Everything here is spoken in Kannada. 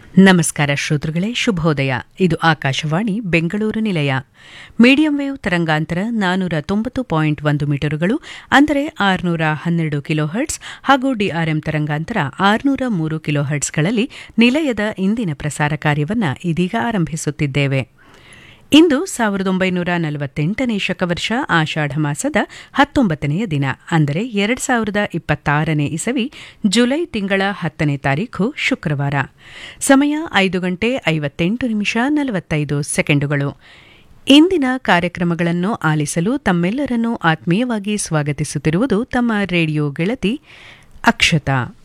ನಮಸ್ಕಾರ ಶ್ರೋತೃಗಳೇ ಶುಭೋದಯ ಇದು ಆಕಾಶವಾಣಿ ಬೆಂಗಳೂರು ನಿಲಯ ಮೀಡಿಯಂ ವೇವ್ ತರಂಗಾಂತರ ನಾನೂರ ತೊಂಬತ್ತು ಪಾಯಿಂಟ್ ಒಂದು ಮೀಟರುಗಳು ಅಂದರೆ ಆರುನೂರ ಹನ್ನೆರಡು ಕಿಲೋಹರ್ಟ್ಸ್ ಹಾಗೂ ಡಿಆರ್ಎಂ ತರಂಗಾಂತರ ಆರುನೂರ ಮೂರು ಕಿಲೋಹರ್ಟ್ಸ್ಗಳಲ್ಲಿ ನಿಲಯದ ಇಂದಿನ ಪ್ರಸಾರ ಕಾರ್ಯವನ್ನು ಇದೀಗ ಆರಂಭಿಸುತ್ತಿದ್ದೇವೆ ಇಂದು ಸಾವಿರದ ಒಂಬೈನೂರ ನಲವತ್ತೆಂಟನೇ ಶಕವರ್ಷ ಆಷಾಢ ಮಾಸದ ಹತ್ತೊಂಬತ್ತನೆಯ ದಿನ ಅಂದರೆ ಎರಡು ಸಾವಿರದ ಇಪ್ಪತ್ತಾರನೇ ಇಸವಿ ಜುಲೈ ತಿಂಗಳ ಹತ್ತನೇ ತಾರೀಖು ಶುಕ್ರವಾರ ಸಮಯ ಐದು ಗಂಟೆ ಐವತ್ತೆಂಟು ನಿಮಿಷ ನಲವತ್ತೈದು ಸೆಕೆಂಡುಗಳು ಇಂದಿನ ಕಾರ್ಯಕ್ರಮಗಳನ್ನು ಆಲಿಸಲು ತಮ್ಮೆಲ್ಲರನ್ನೂ ಆತ್ಮೀಯವಾಗಿ ಸ್ವಾಗತಿಸುತ್ತಿರುವುದು ತಮ್ಮ ರೇಡಿಯೋ ಗೆಳತಿ ಅಕ್ಷತಾ